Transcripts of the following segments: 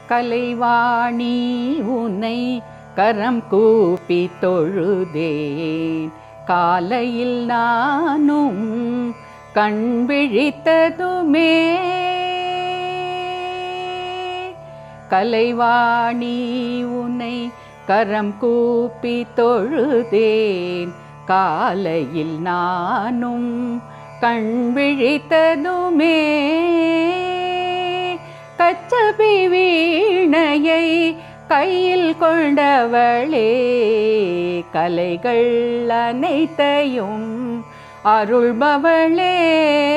கலைவாணி உன்னை கரம் கூப்பி தொழுதேன் காலையில் நானும் கண் விழித்ததுமே கலைவாணி உன்னை கரம் கூப்பி தொழுதேன் காலையில் நானும் கண் விழித்ததுமே கச்சபி வீணையை கையில் கொண்டவளே கலைகள் அனைத்தையும் அருள்பவளே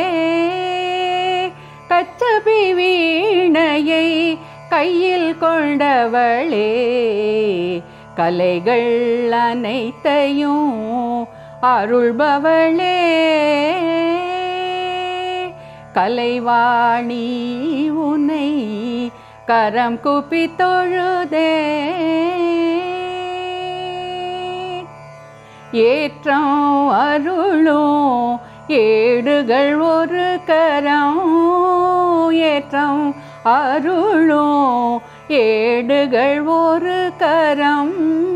கச்சபி வீணையை கையில் கொண்டவளே கலைகள் அனைத்தையும் அருள்பவளே கலைவாணி உன்னை கரம் குப்பி தொழுதே ஏற்றம் அருளும் ஏடுகள் ஒரு கரம் ஏற்றம் அருளும் ஏடுகள் ஒரு கரம்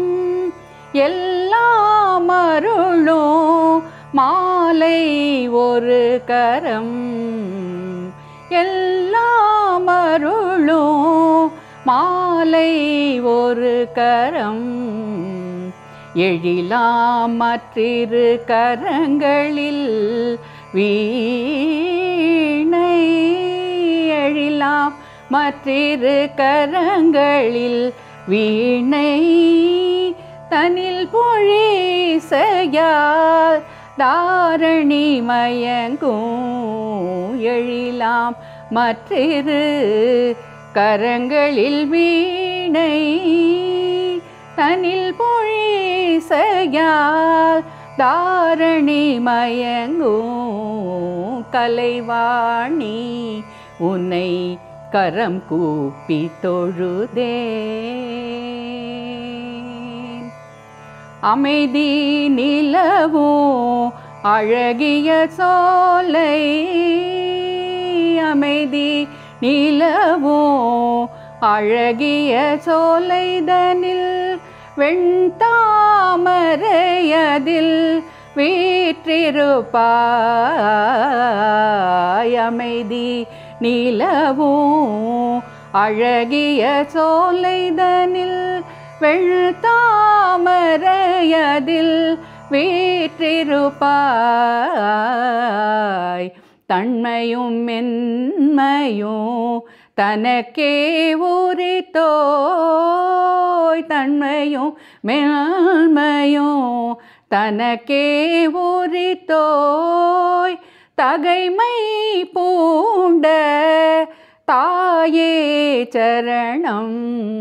எல்லாம் அருளும் மாலை ஒரு கரம் எல்லாம் அருளும் மாலை ஒரு கரம் எழிலாம் மற்றிரு கரங்களில் வீணை எழிலாம் மற்றிரு கரங்களில் வீணை தனில் பொழி செய்யால் தாரணி மயங்கும் எழிலாம் மற்றிரு கரங்களில் வீணை தனில் பொழி செய்யால் தாரணி மயங்கும் கலைவாணி உன்னை கரம் கூப்பி தொழுதேன் அமைதி நிலவும் அழகிய சோலை அமைதி நிலவும் அழகிய சோலைதனில் வெண்தாமரையதில் வீற்றிருப்பாய் அமைதி நிலவும் அழகிய சோலைதனில் வெண்தாமரையதில் வீற்றிருப்பாய் தன்மையும் மென்மையும் தனக்கே உரித்தோய் தன்மையும் மென்மையும் தனக்கே உரித்தோய் தகைமை பூண்ட தாயே சரணம்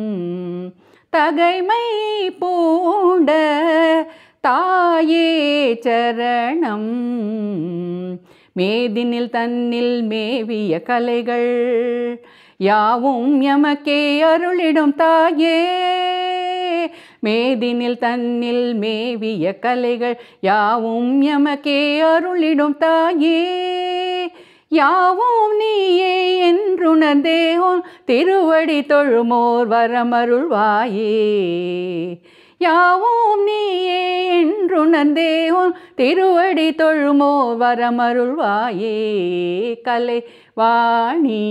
தகைமை பூண்ட தாயே சரணம் மேதினில் தன்னில் மேவிய கலைகள் யாவும் எமக்கே அருளிடும் தாயே மேதினில் தன்னில் மேவிய கலைகள் யாவும் எமக்கே அருளிடும் தாயே யாவும் நீயே என்றுணர்ந்தே உன் திருவடி தொழுமோர் வரமருள்வாயே யாவும் நீயே என்றுணர்ந்தே உன் திருவடி தொழுமோ வரமருள்வாயே கலை வாணி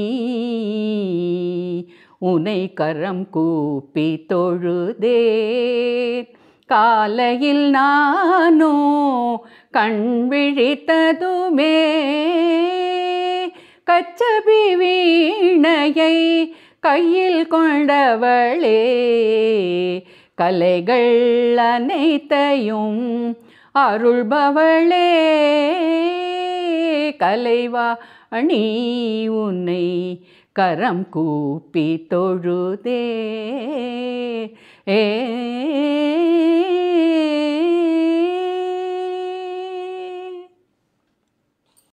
உனை கரம் கூப்பி தொழுதே காலையில் நானோ கண் விழித்ததுமே கச்சபி வீணையை கையில் கொண்டவளே கலைகள் அனைத்தையும் அருள்பவளே கலைவா அணி உன்னை கரம் கூப்பி தொழுதே ஏ